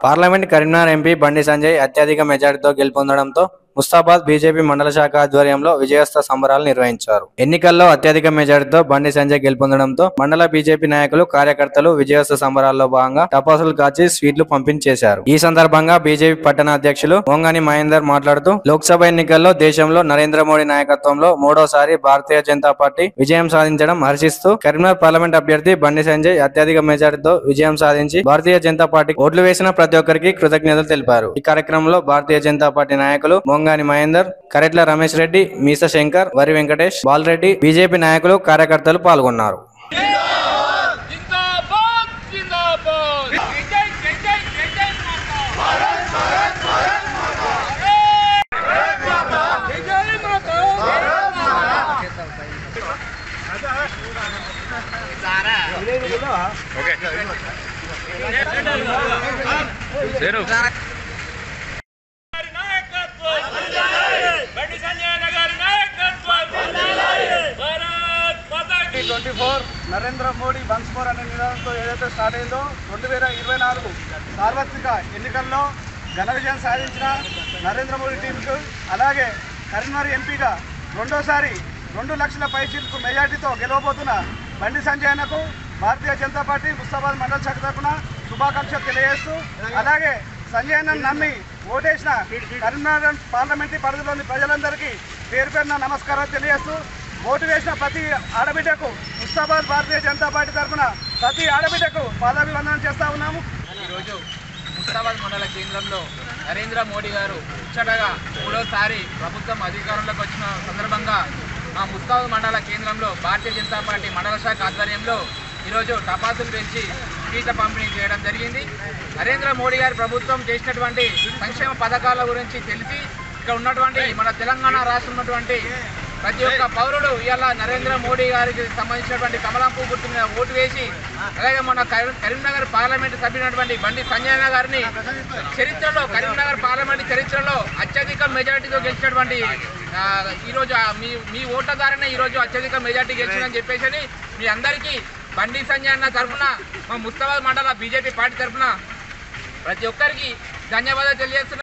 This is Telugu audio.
పార్లమెంట్ కరీంనగర్ ఎంపీ బండి సంజయ్ అత్యధిక మెజార్టీతో గెలుపొందడంతో ముస్తాబాద్ బీజేపీ మండల శాఖ ఆధ్వర్యంలో విజయోత్సవ సంబరాలు నిర్వహించారు ఎన్నికల్లో అత్యధిక మెజార్టీతో బండి సంజయ్ గెలుపొందడంతో మండల బీజేపీ నాయకులు కార్యకర్తలు విజయోత్సవ సంబరాల్లో భాగంగా టపాసులు కాల్చి స్వీట్లు పంపిణీ చేశారు ఈ సందర్భంగా బీజేపీ పట్టణ అధ్యక్షులు మొంగని మహేందర్ మాట్లాడుతూ లోక్సభ ఎన్నికల్లో దేశంలో నరేంద్ర మోడీ నాయకత్వంలో మూడోసారి భారతీయ జనతా పార్టీ విజయం సాధించడం హర్షిస్తూ కరీంనగర్ పార్లమెంట్ అభ్యర్థి బండి సంజయ్ అత్యధిక మెజార్టీతో విజయం సాధించి భారతీయ జనతా పార్టీ ఓట్లు వేసిన ప్రతి ఒక్కరికి కృతజ్ఞతలు తెలిపారు ఈ కార్యక్రమంలో భారతీయ జనతా పార్టీ నాయకులు మొంగాని మహేందర్ కరెట్ల రమేష్ రెడ్డి మీస శంకర్ వరి వెంకటేష్ బాలరెడ్డి బీజేపీ నాయకులు కార్యకర్తలు పాల్గొన్నారు जिंदाबाद जिंदाबाद जय जय जय जय जय जय माता भारत भारत भारत माता जय जय माता भारत माता గారి నాయకత్వం బండి సంజయ్ గారి నాయకత్వం భారత్ మాతా కీ ట్వంటీ ఫోర్ నరేంద్ర మోడీ వన్స్ ఫోర్ అనే నినాదంతో ఏదైతే స్టార్ట్ అయిందో రెండు వేల ఇరవై నాలుగు సార్వత్రిక ఎన్నికల్లో ఘన విజయం సాధించిన నరేంద్ర మోడీ టీంకు అలాగే కరీంనగర్ ఎంపీగా రెండోసారి రెండు లక్షల పైచీలకు మెజార్టీతో గెలవబోతున్న బండి సంజయ్ అన్నకు భారతీయ జనతా పార్టీ ముస్తాబాద్ మండల శాఖ తరఫున శుభాకాంక్షలు తెలియజేస్తూ అలాగే సంజయ్ అన్నను నమ్మి ఓటేసిన కరీంనగర్ పార్లమెంటరీ పరిధిలోని ప్రజలందరికీ పేరు పేరున నమస్కారాలు తెలియజేస్తూ ఓటు వేసిన ప్రతి ఆడబిడ్డకు ముస్తాబాద్ భారతీయ జనతా పార్టీ తరఫున ప్రతి ఆడబిడ్డకు పాదాభివందనం చేస్తా ఉన్నాము ఈరోజు ముస్తాబాద్ మండల కేంద్రంలో నరేంద్ర మోడీ గారు ముచ్చటగా మూడోసారి ప్రభుత్వం అధికారంలోకి వచ్చిన సందర్భంగా మా ముస్తాబాద్ మండల కేంద్రంలో భారతీయ జనతా పార్టీ మండల శాఖ ఆధ్వర్యంలో ఈరోజు టపాసులు పెంచి స్వీట్ల పంపిణీ చేయడం జరిగింది నరేంద్ర మోడీ గారి ప్రభుత్వం చేసినటువంటి సంక్షేమ పథకాల గురించి తెలిసి ఇక్కడ ఉన్నటువంటి మన తెలంగాణ రాష్ట్రం ఉన్నటువంటి ప్రతి ఒక్క పౌరుడు ఇవాళ నరేంద్ర మోడీ గారికి సంబంధించినటువంటి కమలం పువ్వు గుర్తు మీద ఓటు వేసి అలాగే మన కరీం- కరీంనగర్ పార్లమెంట్ సభ్యునటువంటి బండి సంజయ్ అన్న గారిని చరిత్రలో కరీంనగర్ పార్లమెంట్ చరిత్రలో అత్యధిక మెజారిటీతో గెలిచినటువంటి ఆ, ఈరోజు ఆ మీ మీ ఓట్ల ద్వారానే ఈరోజు అత్యధిక మెజారిటీ గెలిచిందని చెప్పేసి మీ అందరికీ బండి సంజయ్ అన్న తరఫున మా ముస్తాబాద్ మండల బీజేపీ పార్టీ తరఫున ప్రతి ఒక్కరికి ధన్యవాదాలు తెలియజేస్తున్నాం